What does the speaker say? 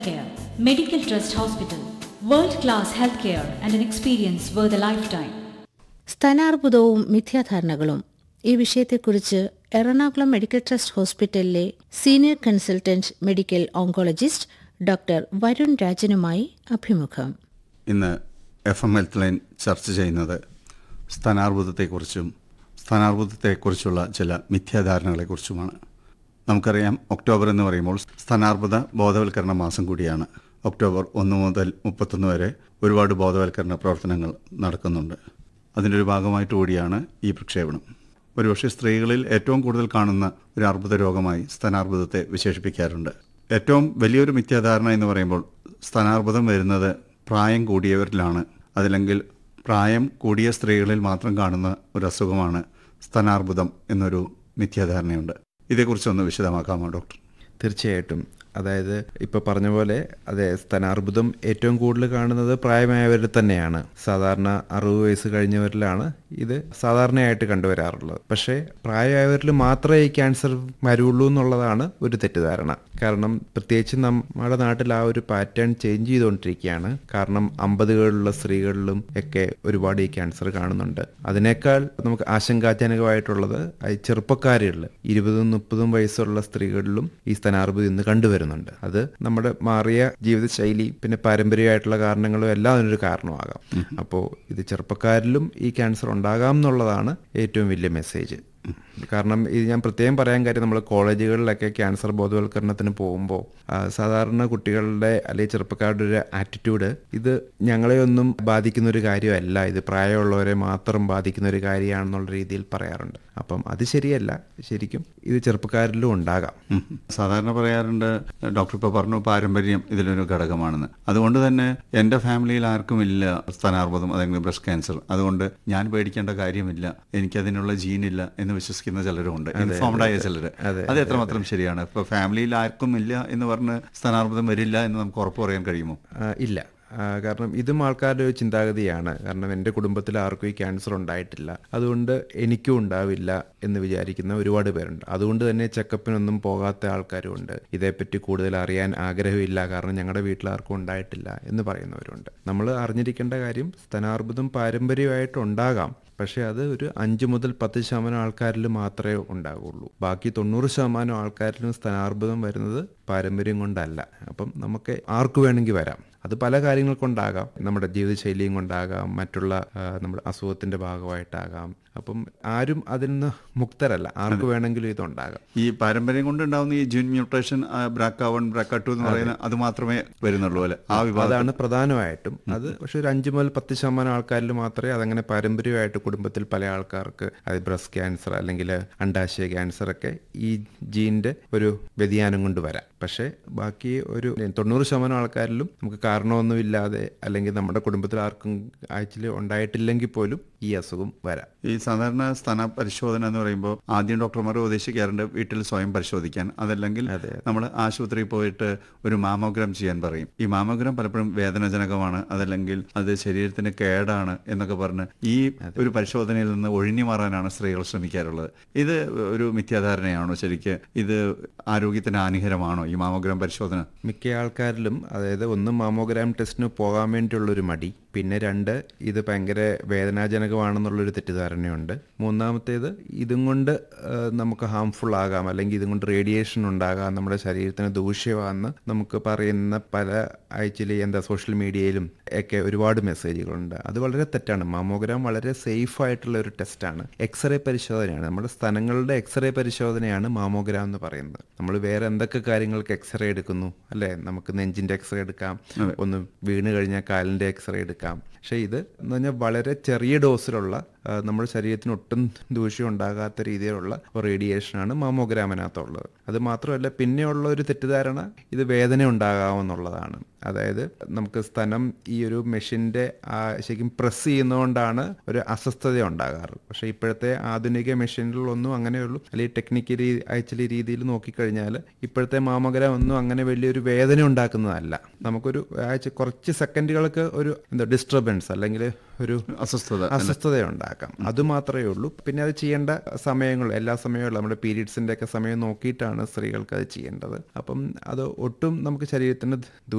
Care, Medical Trust Hospital, world class healthcare and an experience worth a lifetime. സ്ഥാനാർബുദവും മിഥ്യാധാരണകളും ഈ വിഷയത്തെക്കുറിച്ച് Ernakulam medical trust ഹോസ്പിറ്റലിലെ senior consultant medical oncologist doctor Varun രാജനുമായി അഭിമുഖം ഇന്ന് എഫ് എം ഹെൽത്ത് ലൈൻ ചർച്ച ചെയ്യുന്നത് സ്ഥാനാർബുദത്തെക്കുറിച്ചും സ്ഥാനാർബുദത്തെക്കുറിച്ചുള്ള ചില മിഥ്യാധാരണകളെക്കുറിച്ചുമാണ് നമുക്കറിയാം ഒക്ടോബർ എന്ന് പറയുമ്പോൾ സ്ഥാനാർബുദ ബോധവൽക്കരണ മാസം കൂടിയാണ് ഒക്ടോബർ ഒന്ന് മുതൽ മുപ്പത്തൊന്ന് വരെ ഒരുപാട് ബോധവൽക്കരണ പ്രവർത്തനങ്ങൾ നടക്കുന്നുണ്ട് അതിൻ്റെ ഒരു ഭാഗമായിട്ട് കൂടിയാണ് ഈ പ്രക്ഷേപണം ഒരുപക്ഷെ സ്ത്രീകളിൽ ഏറ്റവും കൂടുതൽ കാണുന്ന ഒരു അർബുദ രോഗമായി സ്ഥാനാർബുദത്തെ വിശേഷിപ്പിക്കാറുണ്ട് ഏറ്റവും വലിയൊരു മിഥ്യാധാരണ എന്ന് പറയുമ്പോൾ സ്ഥാനാർബുദം വരുന്നത് പ്രായം കൂടിയവരിലാണ് അതല്ലെങ്കിൽ പ്രായം കൂടിയ സ്ത്രീകളിൽ മാത്രം കാണുന്ന ഒരു അസുഖമാണ് സ്ഥാനാർബുദം എന്നൊരു മിഥ്യാധാരണയുണ്ട് ഇതേക്കുറിച്ചൊന്ന് വിശദമാക്കാമോ ഡോക്ടർ തീർച്ചയായിട്ടും അതായത് ഇപ്പോൾ പറഞ്ഞ പോലെ അതെ സ്ഥാനാർബുദം ഏറ്റവും കൂടുതൽ കാണുന്നത് പ്രായമായവരിൽ തന്നെയാണ് സാധാരണ അറുപത് വയസ്സ് കഴിഞ്ഞവരിലാണ് ഇത് സാധാരണയായിട്ട് കണ്ടുവരാറുള്ളത് പക്ഷേ പ്രായമായവരിൽ മാത്രമേ ഈ ക്യാൻസർ വരുള്ളൂ എന്നുള്ളതാണ് ഒരു തെറ്റിദ്ധാരണ കാരണം പ്രത്യേകിച്ച് നമ്മുടെ നാട്ടിൽ ആ ഒരു പാറ്റേൺ ചേഞ്ച് ചെയ്തുകൊണ്ടിരിക്കുകയാണ് കാരണം അമ്പതുകളിലുള്ള സ്ത്രീകളിലും ഒക്കെ ഒരുപാട് ഈ ക്യാൻസർ കാണുന്നുണ്ട് അതിനേക്കാൾ നമുക്ക് ആശങ്കാജനകമായിട്ടുള്ളത് ഈ ചെറുപ്പക്കാരികളിൽ ഇരുപതും മുപ്പതും വയസ്സുള്ള സ്ത്രീകളിലും ഈ സ്ഥാനാർബുദം ഇന്ന് കണ്ടുവരുന്നുണ്ട് അത് നമ്മുടെ മാറിയ ജീവിതശൈലി പിന്നെ പാരമ്പര്യമായിട്ടുള്ള കാരണങ്ങളും എല്ലാം അതിനൊരു കാരണമാകാം അപ്പോൾ ഇത് ചെറുപ്പക്കാരിലും ഈ ക്യാൻസർ ഉണ്ടാകാം എന്നുള്ളതാണ് ഏറ്റവും വലിയ മെസ്സേജ് കാരണം ഇത് ഞാൻ പ്രത്യേകം പറയാൻ കാര്യം നമ്മൾ കോളേജുകളിലൊക്കെ ക്യാൻസർ ബോധവൽക്കരണത്തിന് പോകുമ്പോൾ സാധാരണ കുട്ടികളുടെ അല്ലെങ്കിൽ ചെറുപ്പക്കാരുടെ ഒരു ആറ്റിറ്റ്യൂഡ് ഇത് ഞങ്ങളെ ഒന്നും ബാധിക്കുന്ന ഒരു കാര്യമല്ല ഇത് പ്രായമുള്ളവരെ മാത്രം ബാധിക്കുന്ന ഒരു കാര്യമാണെന്നുള്ള രീതിയിൽ പറയാറുണ്ട് അപ്പം അത് ശരിയല്ല ശരിക്കും ഇത് ചെറുപ്പക്കാരിലും ഉണ്ടാകാം ഉം. സാധാരണ പറയാറുണ്ട് ഡോക്ടർ ഇപ്പോൾ പറഞ്ഞു പാരമ്പര്യം ഇതിലൊരു ഘടകമാണെന്ന് അതുകൊണ്ട് തന്നെ എൻ്റെ ഫാമിലിയിൽ ആർക്കും ഇല്ല സ്ഥാനാർബുദം അല്ലെങ്കിൽ ബ്രസ്റ്റ് ക്യാൻസർ അതുകൊണ്ട് ഞാൻ പേടിക്കേണ്ട കാര്യമില്ല എനിക്കതിനുള്ള ജീനില്ല എന്ന് വിശ്വസിക്കുന്ന ചിലരുണ്ട് ഇൻഫോംഡ് ആയ ചിലർ അത് എത്രമാത്രം ശരിയാണ് ഇപ്പോൾ ഫാമിലിയിൽ ആർക്കും ഇല്ല എന്ന് പറഞ്ഞ് സ്ഥാനാർബുദം വരില്ല എന്ന് നമുക്ക് ഉറപ്പ് പറയാൻ കഴിയുമോ ആ, ഇല്ല ആ, കാരണം ഇതും ആൾക്കാരുടെ ഒരു ചിന്താഗതിയാണ് കാരണം എൻ്റെ കുടുംബത്തിൽ ആർക്കും ഈ ക്യാൻസർ ഉണ്ടായിട്ടില്ല അതുകൊണ്ട് എനിക്കും ഉണ്ടാവില്ല എന്ന് വിചാരിക്കുന്ന ഒരുപാട് പേരുണ്ട് അതുകൊണ്ട് തന്നെ ചെക്കപ്പിനൊന്നും പോകാത്ത ആൾക്കാരുമുണ്ട് ഇതേപ്പറ്റി കൂടുതൽ അറിയാൻ ആഗ്രഹമില്ല കാരണം ഞങ്ങളുടെ വീട്ടിൽ ആർക്കും ഉണ്ടായിട്ടില്ല എന്ന് പറയുന്നവരുണ്ട് നമ്മൾ അറിഞ്ഞിരിക്കേണ്ട കാര്യം സ്ഥാനാർബുദം പാരമ്പര്യമായിട്ട് ഉണ്ടാകാം പക്ഷേ അത് ഒരു അഞ്ച് മുതൽ പത്ത് ശതമാനം ആൾക്കാരിൽ മാത്രമേ ഉണ്ടാകുള്ളൂ ബാക്കി തൊണ്ണൂറ് ശതമാനം ആൾക്കാരിലും സ്ഥാനാർബുദം വരുന്നത് പാരമ്പര്യം കൊണ്ടല്ല അപ്പം നമുക്ക് ആർക്ക് വേണമെങ്കിൽ വരാം അത് പല കാര്യങ്ങൾ കൊണ്ടാകാം നമ്മുടെ ജീവിതശൈലിയും കൊണ്ടാകാം മറ്റുള്ള ആ, നമ്മുടെ അസുഖത്തിന്റെ ഭാഗമായിട്ടാകാം അപ്പം ആരും അതിൽ നിന്ന് മുക്തരല്ല ആർക്ക് വേണമെങ്കിലും ഇതുണ്ടാകാം ഈ പാരമ്പര്യം കൊണ്ടുണ്ടാവുന്ന ഈ gene mutation BRCA one BRCA two എന്ന് പറയുന്ന അത് മാത്രമേ വരുന്നുള്ളൂ അല്ലെ ആ വിഭാഗം അതാണ് പ്രധാനമായിട്ടും അത് പക്ഷെ ഒരു അഞ്ച് മുതൽ പത്ത് ശതമാനം ആൾക്കാരിൽ മാത്രമേ അതങ്ങനെ പാരമ്പര്യമായിട്ട് കുടുംബത്തിൽ പല ആൾക്കാർക്ക് അത് ബ്രസ്റ്റ് ക്യാൻസർ അല്ലെങ്കിൽ അണ്ടാശയ ക്യാൻസർ ഒക്കെ ഈ ജീനിന്റെ ഒരു വ്യതിയാനം കൊണ്ട് വരാം പക്ഷേ ബാക്കി ഒരു തൊണ്ണൂറ് ശതമാനം ആൾക്കാരിലും നമുക്ക് കാരണമൊന്നുമില്ലാതെ അല്ലെങ്കിൽ നമ്മുടെ കുടുംബത്തിൽ ആർക്കും ആഴ്ചയിൽ ഉണ്ടായിട്ടില്ലെങ്കിൽ പോലും ഈ അസുഖം വരാം ഈ സാധാരണ സ്ഥാന പരിശോധന എന്ന് പറയുമ്പോൾ ആദ്യം ഡോക്ടർമാർ ഉപദേശിക്കാറുണ്ട് വീട്ടിൽ സ്വയം പരിശോധിക്കാൻ അതല്ലെങ്കിൽ നമ്മൾ ആശുപത്രിയിൽ പോയിട്ട് ഒരു മാമോഗ്രാം ചെയ്യാൻ പറയും ഈ മാമോഗ്രാം പലപ്പോഴും വേദനാജനകമാണ് അതല്ലെങ്കിൽ അത് ശരീരത്തിന് കേടാണ് എന്നൊക്കെ പറഞ്ഞ് ഈ ഒരു പരിശോധനയിൽ നിന്ന് ഒഴിഞ്ഞു മാറാനാണ് സ്ത്രീകൾ ശ്രമിക്കാറുള്ളത് ഇത് ഒരു മിഥ്യാധാരണയാണോ ശരിക്ക് ഇത് ആരോഗ്യത്തിന് ഹാനികരമാണോ ഈ മാമോഗ്രാം പരിശോധന മിക്ക ആൾക്കാരിലും അതായത് ഒന്ന് മാമോഗ്രാം ടെസ്റ്റിന് പോകാൻ വേണ്ടിയുള്ളൊരു മടി പിന്നെ രണ്ട് ഇത് ഭയങ്കര വേദനാജനകമാണെന്നുള്ളൊരു തെറ്റിദ്ധാരണയുണ്ട് മൂന്നാമത്തേത് ഇതും കൊണ്ട് ആ, നമുക്ക് ഹാംഫുൾ ആകാം അല്ലെങ്കിൽ ഇതും കൊണ്ട് റേഡിയേഷൻ ഉണ്ടാകാം നമ്മുടെ ശരീരത്തിന് ദൂഷ്യമാണെന്ന് നമുക്ക് പറയുന്ന പല ആഴ്ചയിൽ എന്താ സോഷ്യൽ മീഡിയയിലും ഒക്കെ ഒരുപാട് മെസ്സേജുകളുണ്ട് അത് വളരെ തെറ്റാണ് മാമോഗ്രാം വളരെ സേഫ് ആയിട്ടുള്ള ഒരു ടെസ്റ്റാണ് എക്സ്റേ പരിശോധനയാണ് നമ്മുടെ സ്ഥലങ്ങളുടെ എക്സ്റേ പരിശോധനയാണ് മാമോഗ്രാം എന്ന് പറയുന്നത് നമ്മൾ വേറെ എന്തൊക്കെ കാര്യങ്ങൾക്ക് എക്സ്റേ എടുക്കുന്നു അല്ലേ നമുക്ക് നെഞ്ചിന്റെ എക്സ്റേ എടുക്കാം ഒന്ന് വീണ് കഴിഞ്ഞാൽ കാലിന്റെ എക്സ്റേ എടുക്കാം പക്ഷേ ഇത് എന്ന് പറഞ്ഞാൽ വളരെ ചെറിയ ഡോസിലുള്ള ആ, നമ്മുടെ ശരീരത്തിന് ഒട്ടും ദൂഷ്യം ഉണ്ടാകാത്ത രീതിയിലുള്ള റേഡിയേഷനാണ് മാമോഗ്രാമിനകത്തുള്ളത് അത് മാത്രമല്ല പിന്നെയുള്ള ഒരു തെറ്റിദ്ധാരണ ഇത് വേദന ഉണ്ടാകാമെന്നുള്ളതാണ് അതായത് നമുക്ക് സ്തനം ഈ ഒരു മെഷീൻ്റെ ശരിക്കും പ്രസ് ചെയ്യുന്നതുകൊണ്ടാണ് ഒരു അസ്വസ്ഥത ഉണ്ടാകാറ് പക്ഷേ ഇപ്പോഴത്തെ ആധുനിക മെഷീനുകളൊന്നും അങ്ങനെയുള്ളൂ അല്ലെങ്കിൽ ടെക്നിക്കലി ആക്ച്വലി രീതിയിൽ നോക്കിക്കഴിഞ്ഞാൽ ഇപ്പോഴത്തെ മാമോഗ്രാം ഒന്നും അങ്ങനെ വലിയൊരു വേദന ഉണ്ടാക്കുന്നതല്ല നമുക്കൊരു ആഴ്ച കുറച്ച് സെക്കൻഡുകൾക്ക് ഒരു എന്താ ഡിസ്റ്റർബൻസ് അല്ലെങ്കിൽ ഒരു അസ്വസ്ഥത അസ്വസ്ഥത ഉണ്ടാക്കാം അത് മാത്രമേ ഉള്ളൂ പിന്നെ അത് ചെയ്യേണ്ട സമയങ്ങൾ എല്ലാ സമയങ്ങളും നമ്മുടെ പീരീഡ്സിന്റെ ഒക്കെ സമയം നോക്കിയിട്ടാണ് സ്ത്രീകൾക്ക് അത് ചെയ്യേണ്ടത് അപ്പം അത് ഒട്ടും നമുക്ക് ശരീരത്തിന്